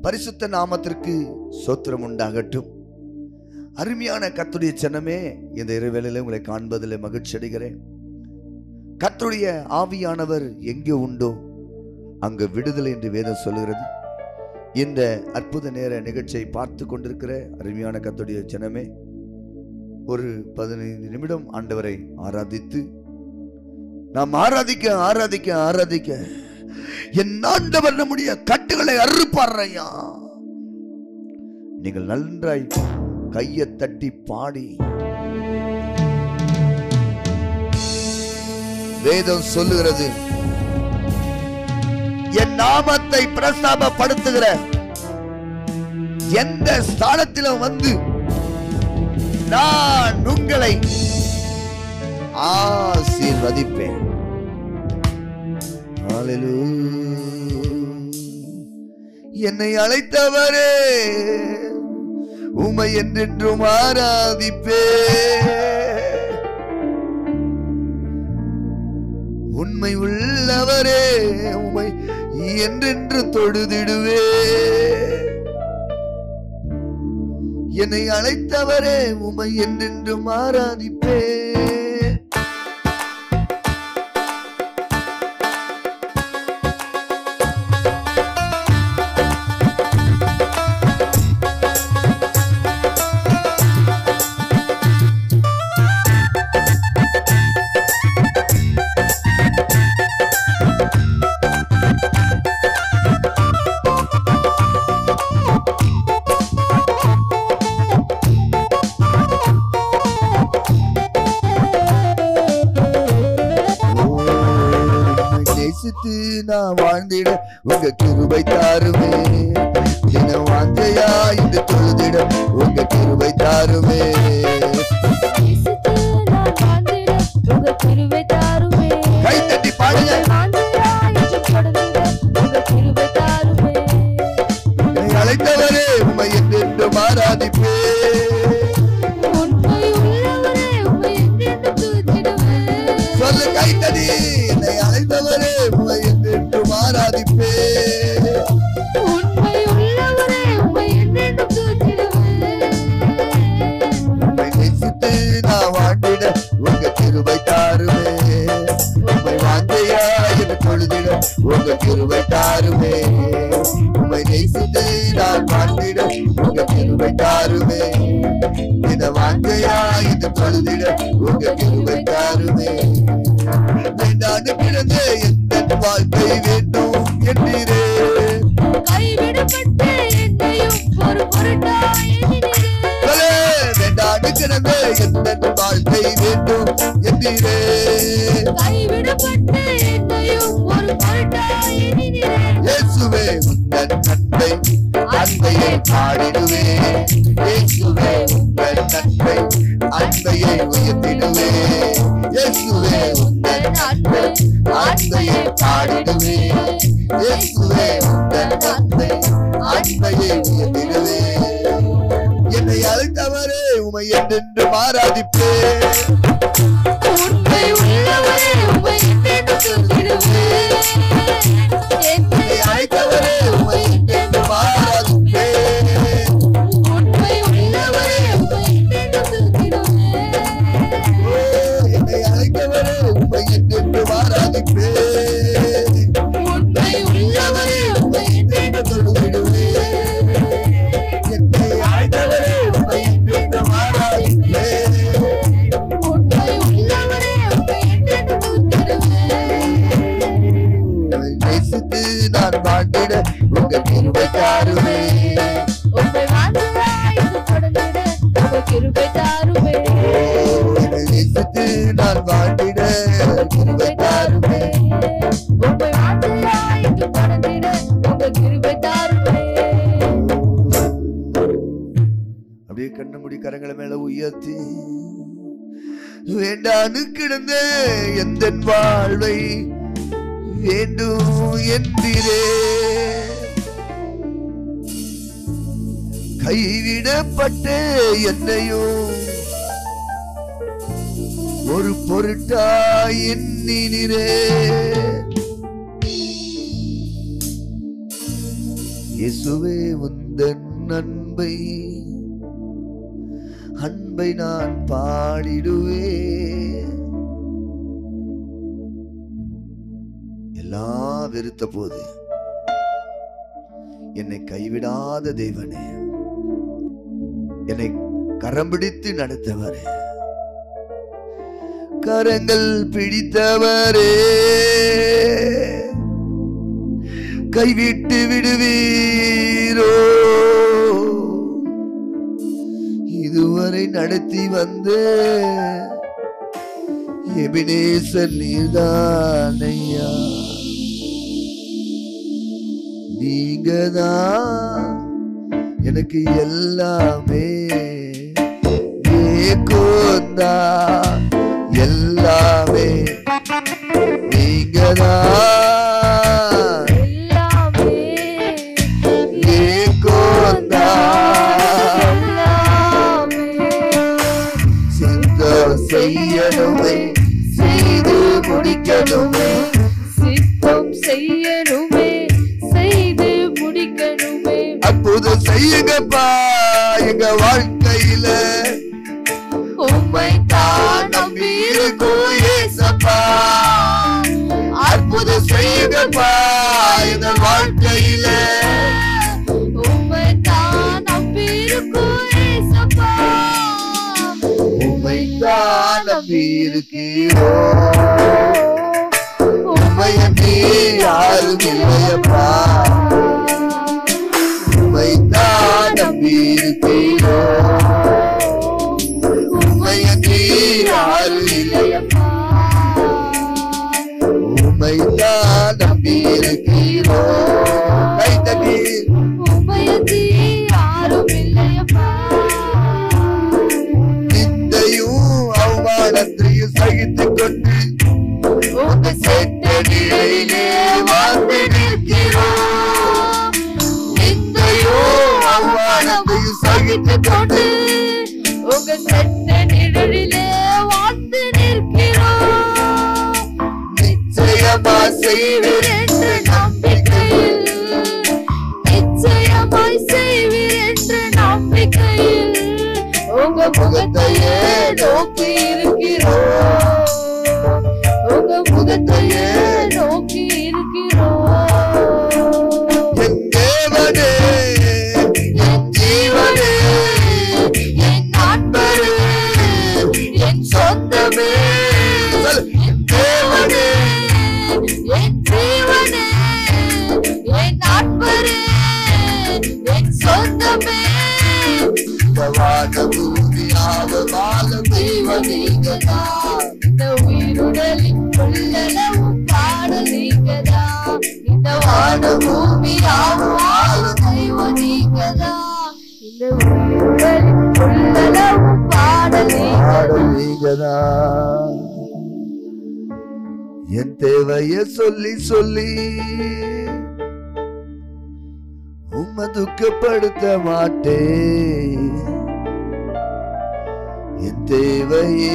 பரிசுத்த நாமத்திற்கு சோத்திரம் உண்டாகட்டும் அருமையான கத்துடைய சின்னமே இந்த இரவேளையில உங்களை காண்பதில் மகிழ்ச்சி அடைகிறேன் கர்த்தருடைய ஆவியானவர் எங்கே உண்டோ அங்கு விடுதலை என்று வேதம் சொல்லுகிறது இந்த அற்புத நேர நிகழ்ச்சியை பார்த்து கொண்டிருக்கிற அருமையான கர்த்தருடைய ஜனமே ஒரு பதினைந்து நிமிடம் ஆண்டவரை ஆராதித்து நாம் ஆராதிக்க ஆராதிக்க ஆராதிக்க என் ஆண்டவர் நம்முடைய கட்டுகளை அறுப்பாரையா நீங்கள் நன்றாய் கையை தட்டி பாடி வேதம் சொல்லுகிறது என் நாமத்தை பிரஸ்தாபப்படுத்துகிற எந்த ஸ்தானத்திலும் வந்து நான் உங்களை ஆசீர்வதிப்பேன் Hallelujah. என்னை அழைத்தவரே உமை என்றென்றும் ஆராதிப்பே உண்மை உள்ளவரே உமை என்றென்று தொழுதிடுவே என்னை அழைத்தவரே உமை என்றென்றும் ஆராதிப்பே உம்மை நேசித்து நான் வாழ்ந்திட உங்க கிருபை தாருமே தின வாஞ்சையா இந்த தொழுதிட உங்க கிருபை தாருமே நேசித்து நான் வாழ்ந்திட உங்க கிருபை தாருமே. கை தட்டி பாடுங்க வாழ்ந்திடா என்று தொடர்ந்திட உங்க கிருபை தாருமே. என்னை அழைத்தவரே உமை என்றென்றும் ஆராதிப்பே உண்மை உள்ளவரே, உம்மை என்றென்றும் துதித்திடுவேன். சொல்லு கை தடி என்னை அழைத்தவரே உமை என்றென்றும் ஆராதிப்பே உண்மை உள்ளவரே, உம்மை என்றென்றும் துதித்திடுவேன். உம்மை நேசித்து நான் வாழ்ந்திட உங்க கிருபை தாருமே உம்மை வாஞ்சையா என்று தொழுதிட உங்க கிருபை தாருமே உம்மை நேசித்து நான் வாழ்ந்திட உங்க கிருபை தாருமே இந்த வாஞ்சையா என்று தொழுதிட உங்க கிருபை தாருமே வேண்டாண்டு கிடந்த எந்த வாழ்க்கை வேண்டும் என்றீரே கைவிடப்பட்ட என்னையும் ஒரு பொருட்டாய் எண்ணினீரே. சொல்லே, வேண்டாண்டு கிடந்த எந்த வாழ்க்கை வேண்டும் என்றீரே கைவிடப்பட்ட என்னையும் ஒரு பொருட்டாய் எண்ணினீரே. இயேசுவே உங்கள் நன்மை அன்பையை பாடிடுவே இயேசுவே உங்கள் நன்மை அன்பையை உயர்த்திடுவே இயேசுவே உங்கள் நன்மை அன்பையை பாடிடுவே இயேசுவே உங்கள் நன்மை அன்பையை உயர்த்திடுவே என்னை அழைத்தவரே உமை என்றென்று ஆராதிப்பே உண்மை உள்ளவரே, உம்மை என்றென்றும் துதித்திடுவேன். என்னை என்னை அழைத்தவரே உமை என்றென்று ஆராதிப்பே உண்மை உள்ளவரே, உம்மை என்றென்றும் துதித்திடுவேன். என்னை அழைத்தவரே உமை என்றென்று ஆராதிப்பே உண்மை உள்ளவரே, உம்மை என்று தொழுதிடுவே என்னை அழைத்தவரே உமை என்றென்று ஆராதிப்பே உண்மை உள்ளவரே, உம்மை என்றென்றும் துதித்திடுவேன். உம்மை நேசித்து நான் வாழ்ந்திட உங்க கிருபை தாருமே உம்மை வாழ்ந்ததாய் இது தொடர்ந்திட உங்க கிருபை தாருமே. என்னை நேசித்து நான் வாழ்ந்திட கிருபை தாருமே உம்மை வாழ்ந்ததாய் இது தொடர்ந்திட உங்க கிருபை தாருமே. அப்படியே கண்ண முடி கரங்களை மேல உயர்த்தி வேண்டான்னு கிடந்த எந்த வாழ்வை வேண்டும் என்றிரே கைவிடப்பட்ட என்னையும் ஒரு பொருட்டாய் எண்ணினரே இயேசுவே உந்தன் அன்பை அன்பை நான் பாடிடுவே எல்லாம் வெறுத்த போது என்னை கைவிடாத தேவனே என்னை கரம் பிடித்து நடத்தவரே கரங்கள் பிடித்தவரே கைவிட்டு விடுவீரோ இதுவரை நடத்தி வந்த எபினேசன் நீர்தானையா நீங்கதான் எனக்கு எல்லாமே ஏகோந்தா எல்லாமே நீங்கதான் எல்லாமே ஏகோந்தா எல்லாமே சித்தம் செய்யணுமே செய்து முடிக்கணுமே சித்தம் செய்யணுமே செய்து முடிக்கணுமே அற்புதம் செய்யுங்கப்பா எங்க வாழ்க்கையில உம்மை தான் நம்பி இருக்கோம் ஏசப்பா அற்புதம் செய்யுங்கப்பா எங்க வாழ்க்கையில உம்மை தான் நம்பி இருக்கோம் ஏசப்பா உம்மை தான் நம்பி இருக்கீரோ உம்மை அன்றி யாரும் இல்லையப்பா உம்மை தான் நம்பி இருக்கீரோ உம்மை அன்றி யாரும் இல்லையப்பா உம்மை தான் நம்பி இருக்கீரோ கை தட்டி உம்மையன்றி யாரும் இல்லையப்பா நிந்தையும் அவமானத்தையும் சகித்துக் கொண்டு உங்க செத்த நிலையிலே வாழ்ந்து நிற்கிறோம் நிந்தையும் அவமானத்தையும் சகித்துக் கொண்டு உங்க செத்த நிழலிலே வாழ்ந்து நிற்கிறோம் நிச்சயமா செய்வீர் என்று நம்பிக்கையில் நிச்சயமாய் செய்வீர் என்று நம்பிக்கையில் உங்க முகத்தையே நோக்கி இருக்கிறோம் உங்க முகத்தையே நோக்கி இருக்கிறோம் என் தேவனே என் ஜீவனே என் நண்பரே என் சொந்தமே சொல். என் தேவனே என் ஜீவனே என் நண்பரே என் சொந்தமே இந்த வானபூமியாக வாழும் தெய்வம் நீங்கதான் இந்த உயிருடலின் உள்ளளவும் பாடல் நீங்கதான் இந்த வான பூமியாவும் ஆளும் தெய்வம் நீங்கதான் இந்த உயிருடலின் உள்ளளவும் பாடல் பாடல் நீங்கதான் நீங்கதான் என் தேவைய சொல்லி சொல்லி உம்மை துக்கப்படுத்த மாட்டேன் என் தேவையே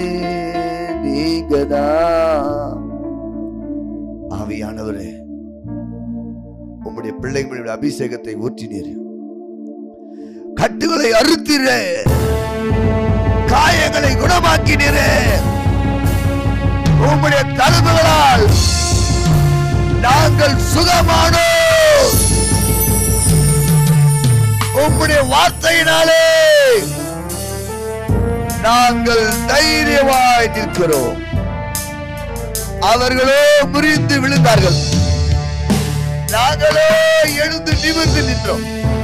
நீங்கதான் ஆவியானவரே உம்முடைய பிள்ளைகளுடைய அபிஷேகத்தை ஊற்றினீர் கட்டுகளை அறுத்தீரே காயங்களை குணமாக்கினீரே உம்முடைய தழும்புகளால் நாங்கள் சுகமானோம் உம்முடைய வார்த்தையினாலே நாங்கள் தைரியமாய் நிற்கிறோம் அவர்களோ முறிந்து விழுந்தார்கள் நாங்களோ எழுந்து நிமிர்ந்து நின்றோம்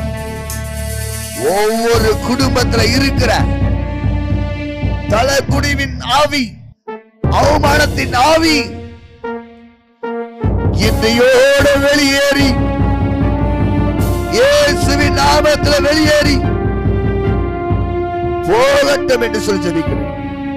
ஒவ்வொரு குடும்பத்துல இருக்கிற தலக்குடிவின் ஆவி அவமானத்தின் ஆவி இன்றையோடு வெளியேறி இயேசுவின் நாமத்தில் வெளியேறி போகட்டும் என்று சொல்லி ஜெபிக்கிறேன்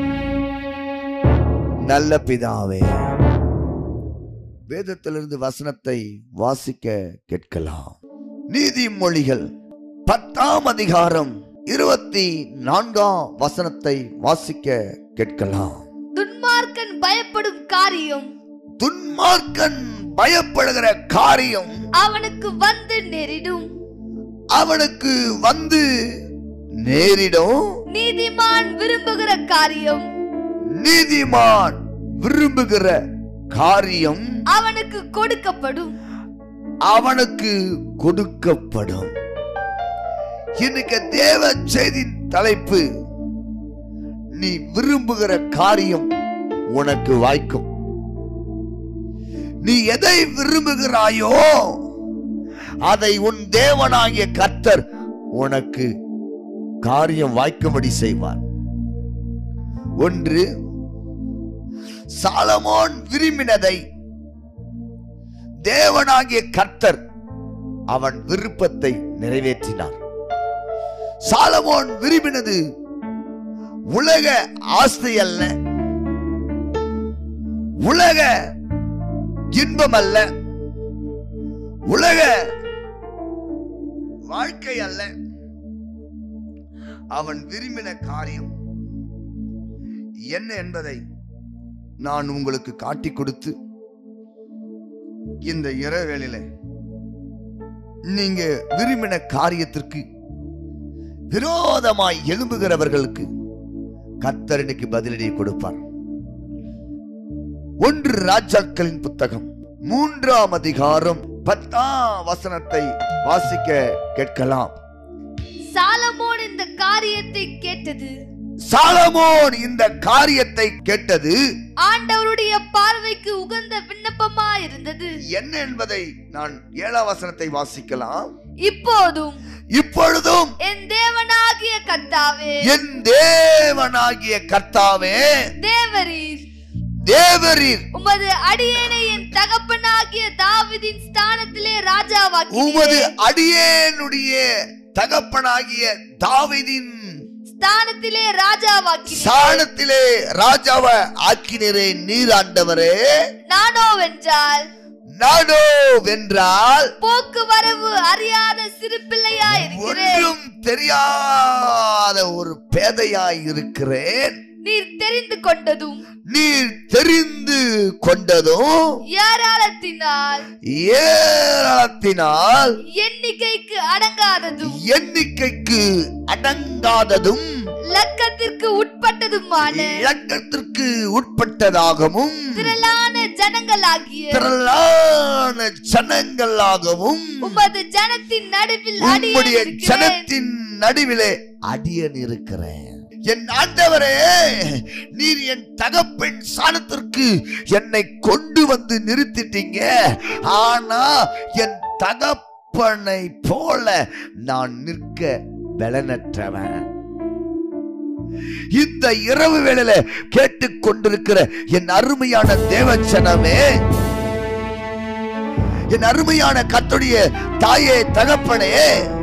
நல்ல பிதாவே வேதத்திலிருந்து வசனத்தை வாசிக்க கேட்கலாம் நீதிமொழிகள் பத்தாம் அதிகாரம் இருபத்தி நான்காம் வசனத்தை வாசிக்க கேட்கலாம் துன்மார்க்கன் பயப்படும் காரியம் துன்மார்க்கன் பயப்படுகிற காரியம் அவனுக்கு வந்து நேரிடும் அவனுக்கு வந்து நேரிடும் நீதிமான் விரும்புகிற காரியம் நீதிமான் விரும்புகிற காரியம் அவனுக்கு கொடுக்கப்படும் அவனுக்கு கொடுக்கப்படும் இன்னைக்கு தேவ செய்தி தலைப்பு நீ விரும்புகிற காரியம் உனக்கு வாய்க்கும் நீ எதை விரும்புகிறாயோ அதை உன் தேவனாகிய கர்த்தர் உனக்கு காரியம் வாய்க்கும்படி செய்வார் ஒன்று சாலமோன் விரும்பினதை தேவனாகிய கர்த்தர் அவன் விருப்பத்தை நிறைவேற்றினார் சாலமோன் விரும்பினது உலக ஆஸ்தி அல்ல உலக இன்பம் அல்ல உலக வாழ்க்கை அல்ல அவன் விரும்பின காரியம் என்ன என்பதை நான் உங்களுக்கு காட்டிக் கொடுத்து இந்த இரவேளில நீங்க விரும்பின காரியத்திற்கு விரோதமாய் எழும்புகிறவர்களுக்கு கர்த்தர் இன்னைக்கு பதிலடியை கொடுப்பார் ஒன்று ராஜாக்களின் புத்தகம் மூன்றாம் அதிகாரம் பத்தாம் வசனத்தை வாசிக்க கேட்கலாம் சாலமோன் இந்த காரியத்தை கேட்டது சாலமோன் இந்த காரியத்தை கேட்டது ஆண்டவருடைய பார்வைக்கு உகந்த விண்ணப்பமா இருந்தது என்ன என்பதை நான் ஏழாம் வசனத்தை வாசிக்கலாம் இப்போதும் இப்பொழுதும் என் தேவனாகிய கர்த்தாவே என் தேவனாகிய கர்த்தாவே தேவரீர் தேவரீர் உமது அடியேனை என் தகப்பனாகிய தாவீதின் ஸ்தானத்திலே ராஜாவாக்கி உமது அடியேனுடைய தகப்பனாகிய தாவீதின் ஸ்தானத்திலே ராஜாவாக்கி சாணத்திலே ராஜாவ ஆக்கினரே நீர் ஆண்டவரே நானோ வென்றால் நானோ வென்றால் போக்குவரவு அறியாத சிறு பிள்ளையா இருக்கிறேன் ஒன்றும் தெரியாத ஒரு பேதையாய் இருக்கிறேன் நீர் தெரிந்து கொண்டதும் நீர் தெரிந்து கொண்டதும் ஏராளத்தினால் ஏராளத்தினால் எண்ணிக்கைக்கு அடங்காததும் எண்ணிக்கைக்கு அடங்காததும் லக்கத்திற்கு உட்பட்டதுமான இலக்கத்திற்கு உட்பட்டதாகவும் திரளான ஜனங்களாகிய திரளான ஜனங்களாகவும் உமது ஜனத்தின் நடுவில் உம்முடைய அடியேன் இருக்கிறேன். ஜனத்தின் நடுவிலே அடியன் இருக்கிறேன் என் ஆண்டவரே நீர் என் தகப்பன் சாணத்திற்கு என்னை கொண்டு வந்து நிறுத்திட்டீங்க ஆனா என் தகப்பனை போல நான் நிற்க பலனற்றவன் இந்த இரவு வேளையில கேட்டுக்கொண்டிருக்கிற என் அருமையான தேவச்சனமே என் அருமையான கத்துடைய தாயே தகப்பனே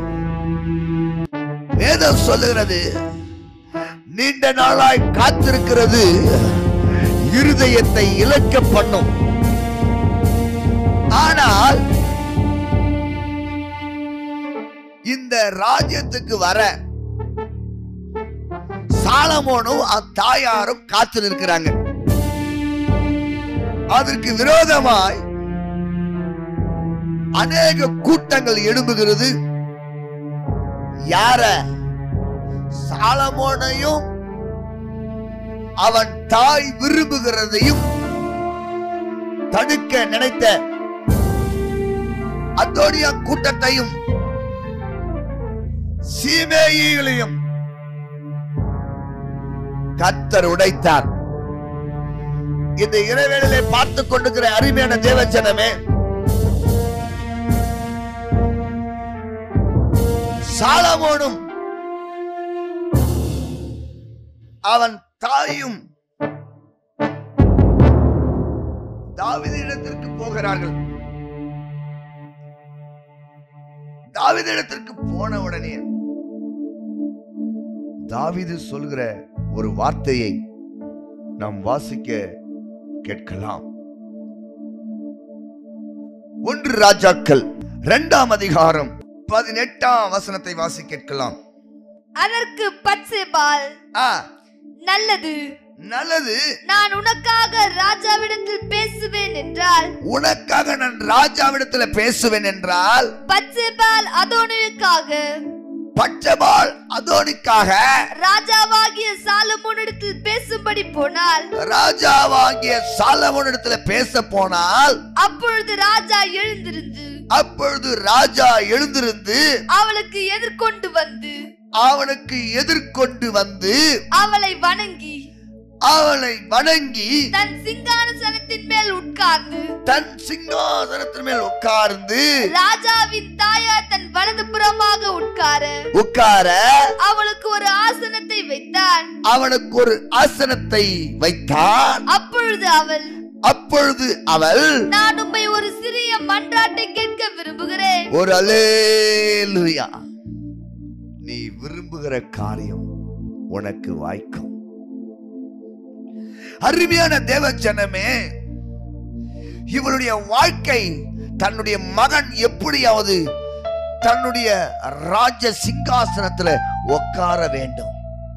வேதம் சொல்லுகிறது நீண்ட நாளாய் காத்திருக்கிறது இருதயத்தை இழக்க பண்ணும் ஆனால் இந்த ராஜ்யத்துக்கு வர சாலமோனும் அந்த தாயாரும் காத்து நிற்கிறாங்க அதற்கு விரோதமாய் அநேக கூட்டங்கள் எழும்புகிறது யார சாலமோனையும் அவன் தாய் விரும்புகிறதையும் தடுக்க நினைத்த அந்தோனியா கூட்டத்தையும் சீமேயிகளையும் கத்தர் உடைத்தார் இந்த இறைவேளையிலே பார்த்துக் கொண்டிருக்கிற அருமையான தேவச்சனமே சாலமோனும் அவன் தாயும் தாவிதிடத்திற்கு போகிறார்கள் தாவிதிடத்திற்கு போன உடனே தாவீது சொல்கிற ஒரு வார்த்தையை நாம் வாசிக்க கேட்கலாம் ஒன்று ராஜாக்கள் இரண்டாம் அதிகாரம் பதினெட்டாம் வசனத்தை வாசி கேட்கலாம் அதற்கு பட்சேபால் ஆ, நல்லது நல்லது நான் உனக்காக ராஜாவிடத்தில் பேசுவேன் என்றால் உனக்காக நான் ராஜாவிடத்துல பேசுவேன் என்றால் பச்சைபால் அதோனுக்காக பச்சபால் அதோனிக்காக ராஜாவாகிய சாலமோனிடத்தில் பேசும்படி போனால் ராஜாவாகிய சாலமோனிடத்துல பேச போனால் அப்பொழுது ராஜா எழுந்திருந்து அப்பொழுது ராஜா எழுந்திருந்து அவளுக்கு எதிர்கொண்டு வந்து அவனுக்கு எதிர்கொண்டு வந்து அவளை வணங்கி அவளை வணங்கி தன் சிங்காசனத்தின் மேல் உட்கார்ந்து தன் சிங்காசனத்தின் மேல் உட்கார்ந்து ராஜாவின் தாயார் தன் வலது புறமாக உட்கார உட்கார அவளுக்கு ஒரு ஆசனத்தை வைத்தான் அவனுக்கு ஒரு ஆசனத்தை வைத்தான் அப்பொழுது அவள் அப்பொழுது அவள் நான் உம்மை ஒரு சிறிய மன்றாட்டை கேட்க விரும்புகிறேன் ஒரு அலேலுயா நீ விரும்புகிற காரியம் உனக்கு வாய்க்கும் அருமையான தேவஜனமே இவளுடைய வாழ்க்கை தன்னுடைய மகன் எப்படியாவது தன்னுடைய ராஜ சிங்காசனத்துல உட்கார வேண்டும்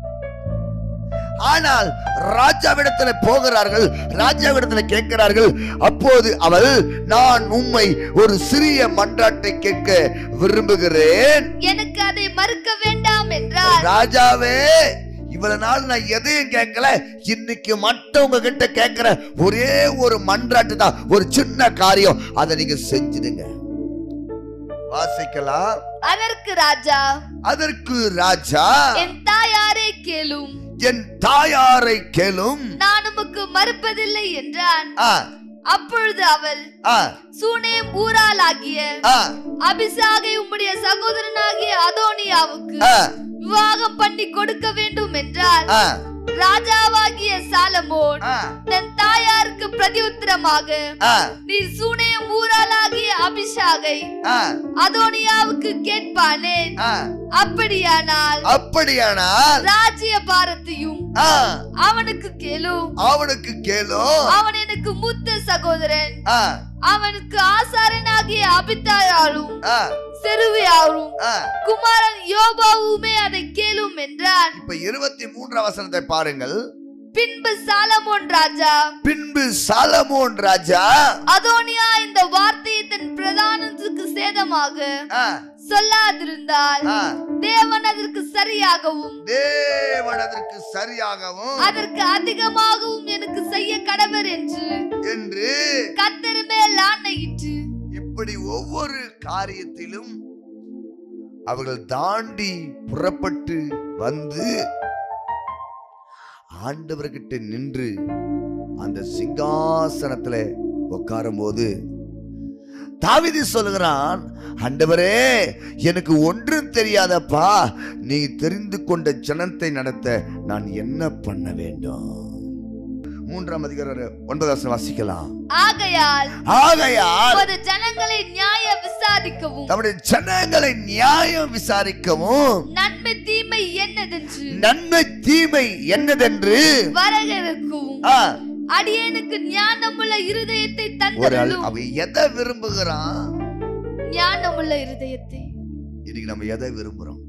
ஆனால் ராஜாவிடத்துல போகிறார்கள் ராஜாவிடத்துல கேட்கிறார்கள் அப்போது அவள் நான் உம்மை ஒரு சிறிய மன்றாட்டை கேட்க விரும்புகிறேன் எனக்கு அதை மறுக்க வேண்டாம் என்றார் ராஜாவே இவ்வளவு நாள் நான் எதையும் கேட்கல இன்னைக்கு மட்டும் உங்ககிட்ட கேட்கிற ஒரே ஒரு மன்றாட்டு தான் ஒரு சின்ன காரியம் அதை நீங்க செஞ்சிடுங்க வாசிக்கலாம் அதற்கு ராஜா அதற்கு ராஜா என் தாயாரே கேளும் என் தாயாரை கேளும் நான் உமக்கு மறுப்பதில்லை என்றான் ஆ, அப்பொழுது அவள் ஆ, சூனேம் ஊராளாகிய ஆ, அபிசாகை உம்முடைய சகோதரனாகிய அதோனியாவுக்கு ஆ, விவாகம் பண்ணி கொடுக்க வேண்டும் என்றார் ஆ, ராஜாவாகிய சாலமோன் ஆ, தன் தாயாருக்கு பிரதியுத்தரமாக ஆ, நீ சூனேம் ஊராளாகிய அபிஷாகை ஆ, அதோனியாவுக்கு கேட்பானேன் ஆ. அப்படியானால் அப்படியானால் ராஜ்ய பாரத்தையும் ஆ, அவனுக்கு கேளும் அவனுக்கு கேளும் அவன் எனக்கு மூத்த சகோதரன் ஆ, அவனுக்கு ஆசாரனாகிய அபித்தாயாரும் ஆ, செருவியாரும் ஆ. குமாரன் யோபாவுமே அதை கேளும் என்றான் இப்ப இருபத்தி மூன்றாம் வசனத்தை பாருங்கள் பின்பு சாலமோன் ராஜா பின்பு சாலமோன் ராஜா அதோனியா இந்த வார்த்தையை தன் பிரதானத்துக்கு சேதமாக ஆ, சொல்லாதிருந்தால் ஆ, தேவன் அதற்கு சரியாகவும் தேவன் அதற்கு சரியாகவும் அதற்கு அதிகமாகவும் எனக்கு செய்ய கடவர் என்று என்று கத்தர் மேல் ஆணையிட்டு இப்படி ஒவ்வொரு காரியத்திலும் அவர்கள் தாண்டி புறப்பட்டு வந்து ஆண்டவர்கிட்ட நின்று அந்த சிங்காசனத்துல உட்காரும் போது தாவிதி சொல்லுகிறான் ஆண்டவரே எனக்கு ஒன்றும் தெரியாதப்பா நீ தெரிந்து கொண்ட ஜனத்தை நடத்த நான் என்ன பண்ண வேண்டும் மூன்றாம் அதிகாரம் ஒன்பதாம் வாசிக்கலாம் ஆகையால் ஆகையால் உமது ஜனங்களை நியாய விசாரிக்கவும் நம்முடைய ஜனங்களை நியாயம் விசாரிக்கவும் நன்மை தீமை என்னதென்று நன்மை தீமை என்னதென்று வரவிருக்கவும் ஆ, அடியேனுக்கு ஞானமுள்ள இருதயத்தை ஒரு ஆள் தந்தருளும் அவன் எதை விரும்புகிறான் ஞானமுள்ள இருதயத்தை இன்னைக்கு நம்ம எதை விரும்புறோம்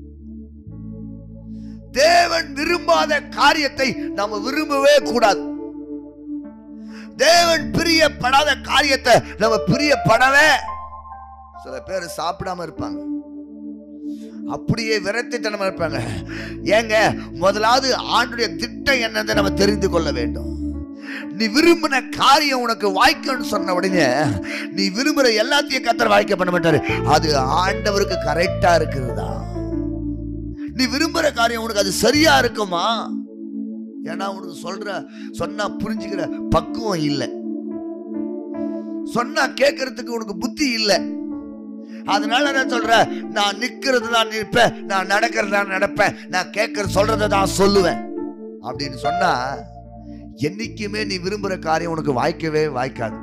தேவன் விரும்பாத காரியத்தை நம்ம விரும்பவே கூடாது தேவன் பிரியப்படாத காரியத்தை நம்ம பிரியப்படவே சில பேர் சாப்பிடாம இருப்பாங்க அப்படியே விரத்தித்தனமா இருப்பாங்க ஏங்க முதலாவது ஆண்டுடைய திட்டம் என்னதை நம்ம தெரிந்து கொள்ள வேண்டும் நீ விரும்பின காரியம் உனக்கு வாய்க்கணும்னு சொன்ன உடனே நீ விரும்புற எல்லாத்தையும் கத்தர் வாய்க்க பண்ண மாட்டாரு அது ஆண்டவருக்கு கரெக்டா இருக்கிறதா நீ விரும்புற காரியம் உனக்கு அது சரியா இருக்குமா ஏன்னா உனக்கு சொல்ற சொன்னா புரிஞ்சுக்கிற பக்குவம் இல்லை சொன்னா கேட்கறதுக்கு உனக்கு புத்தி இல்லை அதனால நான் சொல்றேன் நான் நிக்கிறது தான் நிற்பேன் நான் நடக்கிறது தான் நடப்பேன் நான் கேட்கறது சொல்றதை தான் சொல்லுவேன் அப்படின்னு சொன்னா என்னைக்குமே நீ விரும்புற காரியம் உனக்கு வாய்க்கவே வாய்க்காது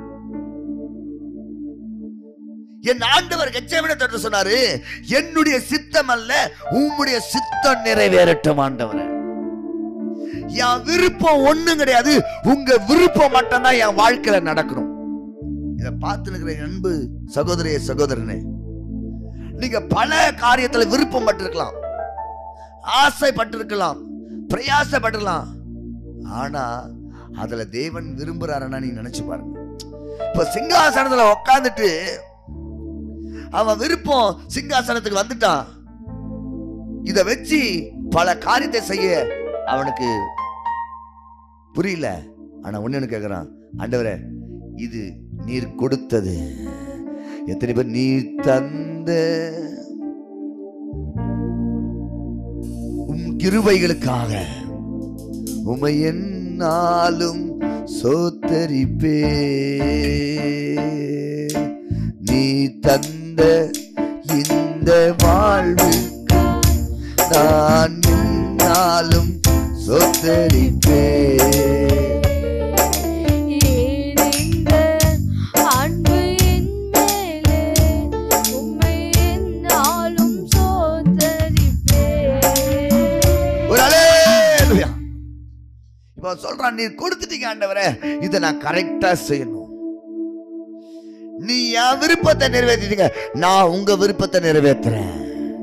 என் ஆண்டவர் கச்சேவிட தொட்டு சொன்னாரு என்னுடைய சித்தம் அல்ல உம்முடைய சித்தம் நிறைவேறட்டும் ஆண்டவரே என் விருப்பம் ஒண்ணும் கிடையாது உங்க விருப்பம் மட்டும்தான் என் வாழ்க்கையில நடக்கணும் இதை பார்த்து இருக்கிற என் அன்பு சகோதரிய சகோதரனே நீங்க பல காரியத்துல விருப்பம் பட்டிருக்கலாம் ஆசைப்பட்டிருக்கலாம் பிரயாசப்பட்டிருக்கலாம் ஆனா அதுல தேவன் விரும்புறாருன்னா நீ நினைச்சு பாருங்க இப்ப சிங்காசனத்துல உட்காந்துட்டு அவன் விருப்பம் சிங்காசனத்துக்கு வந்துட்டான் இத வச்சு பல காரியத்தை செய்ய அவனுக்கு புரியல ஆனா ஒண்ணு கேக்குறான் ஆண்டவரே இது நீர் கொடுத்தது எத்தனை பேர் நீர் தந்த உம் கிருபைகளுக்காக உமை என்னாலும் சோத்தரிப்பே நீ தந்த இந்த வாழ்வுக்கு நான் என்னாலும் சோத்தரிப்பே ஏனென்ற அன்பு என் மேலே உம்மை என்னாலும் சோதரிப்பேன். ஒரு அலேலுயா இப்ப சொல்றான் நீ கொடுத்துட்டீங்க ஆண்டவரே இதை நான் கரெக்டா செய்யணும் நீ என் விருப்பத்தை நிறைவேற்றிட்டீங்க நான் உங்க விருப்பத்தை நிறைவேற்றுறேன்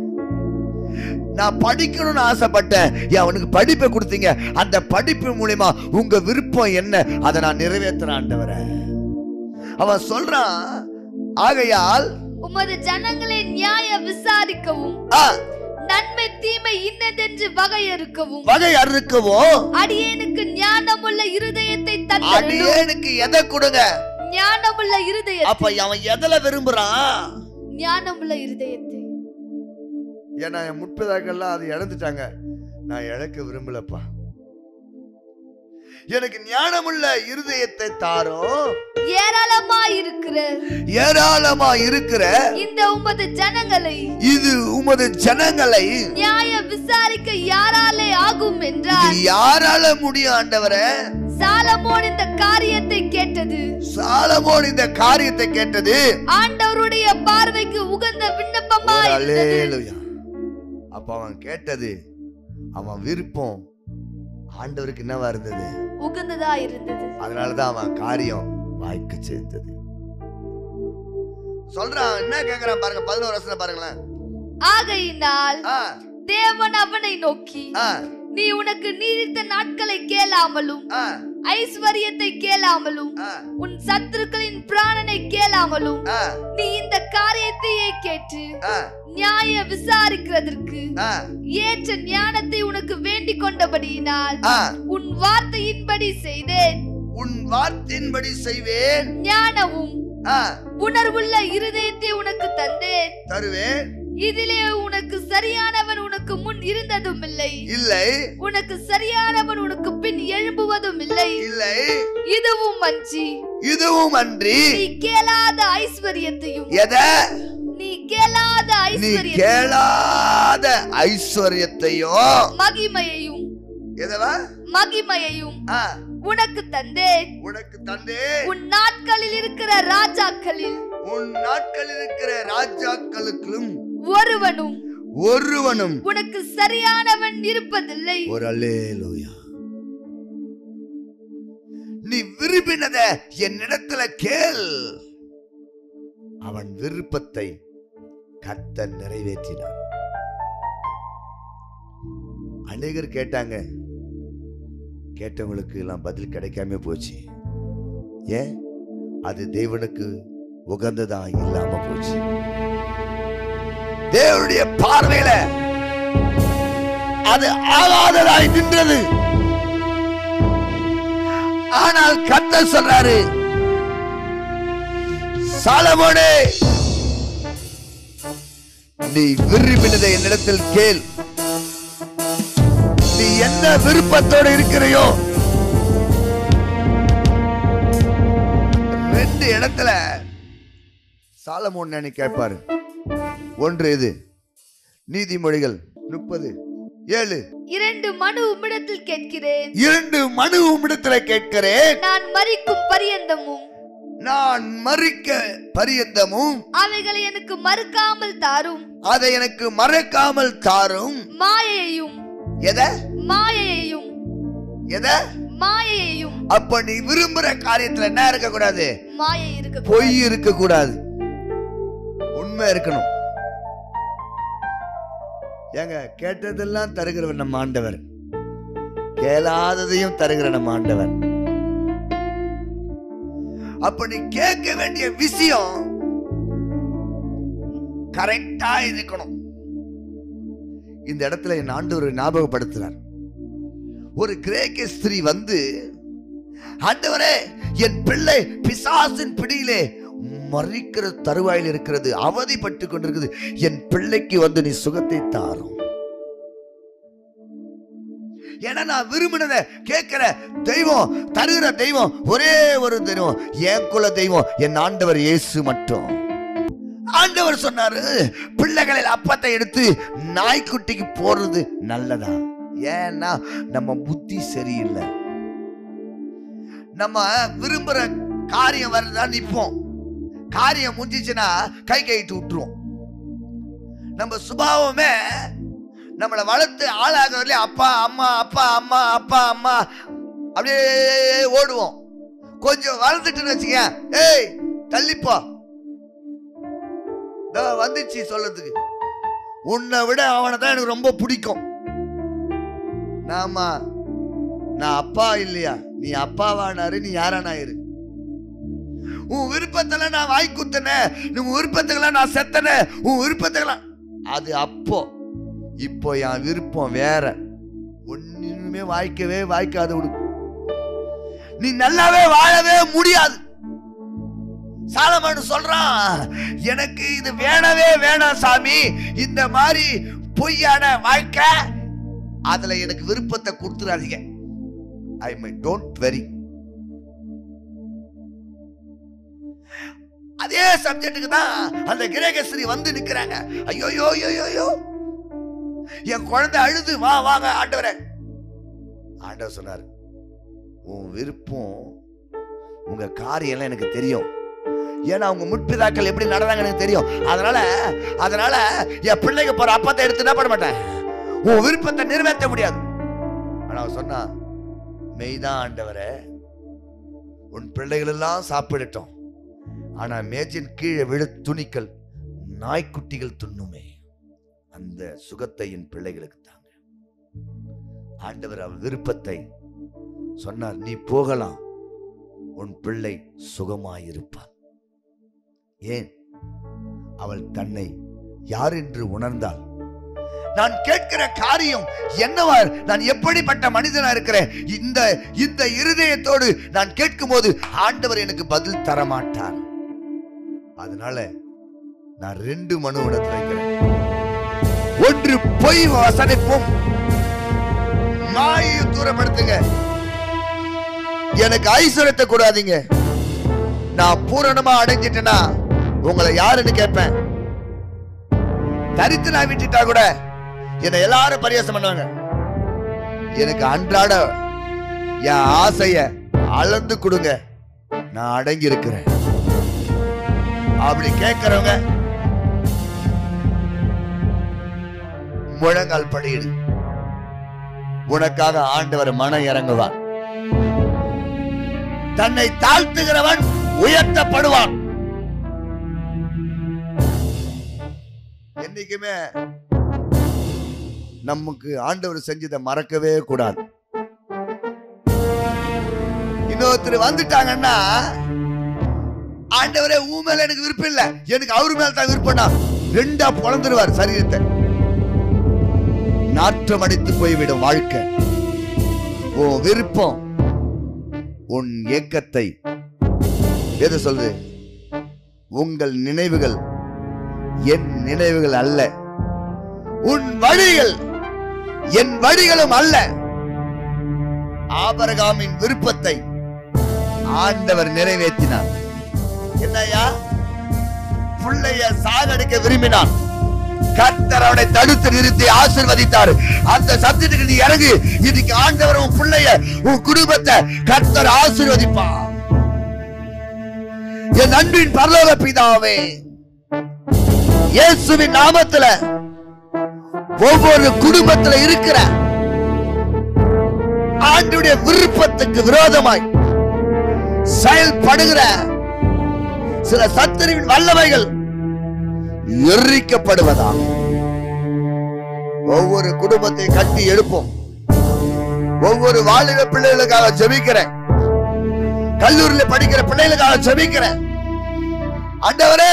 நான் படிக்கணும்னு ஆசைப்பட்டேன் ஏன் அவனுக்கு படிப்பை கொடுத்தீங்க அந்த படிப்பு மூலியமா உங்க விருப்பம் என்ன அதை நான் நிறைவேற்றுறேன் ஆண்டவரே அவன் சொல்றான் ஆகையால் உமது ஜனங்களை நியாய விசாரிக்கவும் ஆ, நன்மை தீமை இன்னதென்று வகையறுக்கவும் வகை அறுக்கவோ அடியேனுக்கு ஞானமுள்ள இருதயத்தை தந்தருளும் அடியேனுக்கு எதை கொடுங்க ஞானமுள்ள இருதயம் அப்ப அவன் எதுல விரும்புறான் ஞானமுள்ள இருதயத்தை ஏன்னா என் முற்பதாக்கள்லாம் அது இழந்துட்டாங்க நான் இழக்க விரும்பலப்பா எனக்கு ஞானமுள்ள இருதயத்தை தாரும் ஏராளமா இருக்கிற ஏராளமா இருக்கிற இந்த உமது ஜனங்களை இது உமது ஜனங்களை நியாய விசாரிக்க யாராலே ஆகும் இது என்றார் யாரால முடியும் ஆண்டவரே சாலமோன் இந்த காரியத்தை கேட்டது சாலமோன் இந்த காரியத்தை கேட்டது ஆண்டவருடைய பார்வைக்கு உகந்த விண்ணப்பமா ஒரு இருந்தது அல்லேலூயா. அப்ப அவன் கேட்டது அவன் விருப்பம் ஆண்டவருக்கு என்னவா இருந்தது உகந்ததா இருந்தது அதனாலதான் அவன் காரியம் வாய்க்கு சேர்ந்தது சொல்றான் என்ன கேக்குறான் பாருங்க பதினோரு வருஷம் பாருங்களேன் ஆகையினால் ஆ, தேவன் அவனை நோக்கி ஆ, நீ உனக்கு நீடித்த நாட்களை கேளாமலும் ஆ, ஐஸ்வர்யத்தை கேளாமலும் ஆ, உன் சத்துருக்களின் பிராணனை கேளாமலும் ஆ, நீ இந்த காரியத்தையே கேட்டு ஆ, நியாய விசாரிக்கிறதற்கு ஆ, ஏற்ற ஞானத்தை உனக்கு வேண்டிக் கொண்டபடியினால் ஆ. உன் வார்த்தையின்படி செய்தேன் உன் வார்த்தையின்படி செய்வேன் ஞானமும் ஆ, உணர்வுள்ள இருதயத்தை உனக்கு தந்தேன் தருவேன் இதிலே உனக்கு சரியானவன் உனக்கு முன் இருந்ததும் இல்லை இல்லை உனக்கு சரியானவன் உனக்கு பின் எழும்புவதும் இல்லை இல்லை இதுவும் அஞ்சி இதுவும் அன்றி நீ கேளாத ஐஸ்வர்யத்தையும் எத நீ கேளாத நீ ஐஸ்வர்யத்தையும் கேளாத ஐஸ்வர்யத்தையும் மகிமையையும் எதவா மகிமையையும் ஆ, உனக்கு தந்தேன் உனக்கு தந்தே உன் நாட்களில் இருக்கிற ராஜாக்களில் உன் நாட்கள் இருக்கிற ராஜாக்களுக்கும் ஒருவனும் ஒருவனும் உனக்கு சரியானவன் இருப்பதில்லை ஒரு அல்லேலூயா நீ விரும்பினத என்னிடத்துல கேள் அவன் விருப்பத்தை கர்த்தர் நிறைவேற்றினார் அநேகர் கேட்டாங்க கேட்டவங்களுக்கு எல்லாம் பதில் கிடைக்காம போச்சு ஏன் அது தேவனுக்கு உகந்ததா இல்லாம போச்சு தேவனுடைய பார்வையில அது ஆகாததாய் நின்றது ஆனால் கர்த்தர் சொல்றாரு சாலமோனே நீ விரும்பினதை என்னிடத்தில் கேள் நீ என்ன விருப்பத்தோடு இருக்கிறையோ ரெண்டு இடத்துல சாலமோன் நானே கேட்பாரு ஒன்று இது நீதிமொழிகள் முப்பது ஏழு இரண்டு மனு உம்மிடத்தில் கேட்கிறேன் இரண்டு மனு உம்மிடத்துல கேட்கிறேன் நான் மறிக்கும் பரியந்தமும் நான் மறிக்க பரியந்தமும் அவைகளை எனக்கு மறுக்காமல் தாரும் அதை எனக்கு மறக்காமல் தாரும் மாயையையும் எத மாயையையும் எத மாயையையும் அப்ப நீ விரும்புற காரியத்துல என்ன இருக்க கூடாது மாயை இருக்க பொய் இருக்க கூடாது உண்மை இருக்கணும் ஏங்க கேட்டதெல்லாம் தருகிறவர் நம்ம ஆண்டவர் கேளாததையும் தருகிற நம்ம ஆண்டவர் அப்ப நீ கேட்க வேண்டிய விஷயம் கரெக்டா இருக்கணும் இந்த இடத்துல என் ஆண்டவர் ஞாபகப்படுத்துறார் ஒரு கிரேக்க ஸ்திரீ வந்து ஆண்டவரே என் பிள்ளை பிசாசின் பிடியிலே மறிக்கிற தருவாயில் இருக்கிறது அவதிப்பட்டு கொண்டிருக்குது என் பிள்ளைக்கு வந்து நீ சுகத்தை தாரும் ஏன்னா நான் விரும்பினதை கேட்கிற தெய்வம் தருகிற தெய்வம் ஒரே ஒரு தெய்வம் என் குல தெய்வம் என் ஆண்டவர் இயேசு மட்டும் ஆண்டவர் சொன்னாரு பிள்ளைகளில் அப்பத்தை எடுத்து நாய்க்குட்டிக்கு போடுறது நல்லதா ஏன்னா நம்ம புத்தி சரியில்லை நம்ம விரும்புற காரியம் வருதா நிப்போம் காரியம் முடிஞ்சிச்சுன்னா கை கைட்டு விட்டுருவோம் நம்ம சுபாவமே நம்மளை வளர்த்து ஆளாகிறதுல அப்பா அம்மா அப்பா அம்மா அப்பா அம்மா அப்படியே ஓடுவோம் கொஞ்சம் வளர்ந்துட்டுன்னு வச்சுக்க ஏய் தள்ளிப்போ இதோ வந்துச்சு சொல்றதுக்கு உன்னை விட அவனை தான் எனக்கு ரொம்ப பிடிக்கும் நாமா நான் அப்பா இல்லையா நீ அப்பாவானாரு நீ யாரானாயிரு உன் விருப்பத்துல நான் வாய் குத்துனேன் உன் விருப்பத்துக்கெல்லாம் நான் செத்தனேன் உன் விருப்பத்துக்கெல்லாம் அது அப்போ இப்போ என் விருப்பம் வேற ஒண்ணுமே வாய்க்கவே வாய்க்காது விடு நீ நல்லாவே வாழவே முடியாது சாலமன் சொல்றான் எனக்கு இது வேணவே வேணாம் சாமி இந்த மாதிரி பொய்யான வாழ்க்கை அதுல எனக்கு விருப்பத்தை கொடுத்துறாதீங்க ஐ மை டோன்ட் வெரி அதே சப்ஜெக்ட்டுக்கு தான் அந்த கிரேகஸ்ரீ வந்து நிக்கிறாங்க ஐயோ யோ யோ யோ யோ என் குழந்தை அழுது வா வாங்க ஆண்டவரே ஆண்டவர் சொன்னார் உன் விருப்பம் உங்க காரியம்லாம் எனக்கு தெரியும் ஏன்னா அவங்க முற்பிதாக்கள் எப்படி நடந்தாங்க எனக்கு தெரியும் அதனால அதனால என் பிள்ளைக்கு போற அப்பத்தை எடுத்து என்ன பண்ண மாட்டேன் உன் விருப்பத்தை நிறைவேற்ற முடியாது ஆனா அவன் சொன்னா மெய்தான் ஆண்டவரே உன் பிள்ளைகள் எல்லாம் சாப்பிடட்டும் ஆனா மேஜின் கீழே விழு துணிக்கள் நாய்க்குட்டிகள் துண்ணுமே அந்த சுகத்தை என் பிள்ளைகளுக்கு தாங்க ஆண்டவர் அவர் விருப்பத்தை சொன்னார் நீ போகலாம் உன் பிள்ளை சுகமாயிருப்பாள் ஏன் அவள் தன்னை யார் என்று உணர்ந்தாள் நான் கேட்கிற காரியம் என்னவா நான் எப்படிப்பட்ட மனிதனா இருக்கிறேன் இந்த இந்த இருதயத்தோடு நான் கேட்கும்போது ஆண்டவர் எனக்கு பதில் தர மாட்டார் அதனால நான் ரெண்டு மனு இடத்துல வைக்கிறேன் ஒன்று பொய் வசனிப்பும் மாயை தூரப்படுத்துங்க எனக்கு ஐஸ்வர்யத்தை கூடாதீங்க நான் பூரணமா அடைஞ்சிட்டேனா உங்களை யாருன்னு கேட்பேன் தரித்து நான் விட்டுட்டா கூட என்னை எல்லாரும் பரியாசம் பண்ணுவாங்க எனக்கு அன்றாட என் ஆசைய அளந்து கொடுங்க நான் அடங்கி இருக்கிறேன் அப்படி கேட்கிறவங்க முழங்கால் படியிடு உனக்காக ஆண்டவர் மன இறங்குவார் தன்னை தாழ்த்துகிறவன் உயர்த்தப்படுவான் என்னைக்குமே நமக்கு ஆண்டவர் செஞ்சதை மறக்கவே கூடாது இன்னொருத்தர் வந்துட்டாங்கன்னா ஆண்டவரே உன் மேல எனக்கு விருப்பம் இல்ல எனக்கு அவரு மேல தான் விருப்பம்னா ரெண்டா பொழந்துருவார் சரீரத்தை நாற்றம் அடித்து போய்விடும் வாழ்க்கை உன் விருப்பம் உன் ஏக்கத்தை எது சொல்லுது உங்கள் நினைவுகள் என் நினைவுகள் அல்ல உன் வழிகள் என் வழிகளும் அல்ல ஆபரகாமின் விருப்பத்தை ஆண்டவர் நிறைவேற்றினார் என்னையா பிள்ளைய சாகடிக்க விரும்பினான் கர்த்தர் அவனை தடுத்து நிறுத்தி ஆசிர்வதித்தார் அந்த சப்ஜெக்டுக்கு நீ இறங்கு இன்னைக்கு ஆண்டவர் உன் பிள்ளைய உன் குடும்பத்தை கர்த்தர் ஆசீர்வதிப்பார் என் அன்பின் பரலோக பிதாவே இயேசுவின் நாமத்துல ஒவ்வொரு குடும்பத்துல இருக்கிற ஆண்டுடைய விருப்பத்துக்கு விரோதமாய் செயல்படுகிற சில சத்துருவின் வல்லமைகள் எரிக்கப்படுவதா ஒவ்வொரு குடும்பத்தை கட்டி எழுப்போம் ஒவ்வொரு வாலிப பிள்ளைகளுக்காக ஜெபிக்கிறேன் கல்லூரியில படிக்கிற பிள்ளைகளுக்காக ஜெபிக்கிறேன் ஆண்டவரே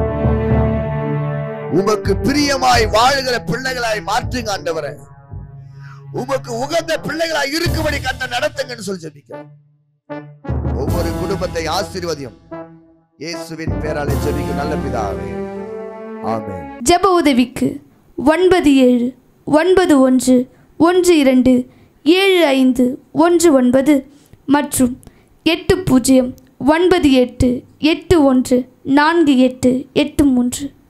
உமக்கு பிரியமாய் வாழுகிற பிள்ளைகளாய் மாற்றுங்க ஆண்டவரே உமக்கு உகந்த பிள்ளைகளாய் இருக்கும்படி கத்த நடத்துங்கன்னு சொல்லி ஜெபிக்கிறேன் ஒவ்வொரு குடும்பத்தை ஆசீர்வதியும் இயேசுவின் பேராலே ஜெபிக்கும் நல்ல பிதாவே ஆமென் ஜெப உதவிக்கு ஒன்பது ஏழு ஒன்பது ஒன்று ஒன்று இரண்டு ஏழு ஐந்து ஒன்று ஒன்பது மற்றும் எட்டு பூஜ்ஜியம் ஒன்பது எட்டு எட்டு ஒன்று நான்கு எட்டு எட்டு மூன்று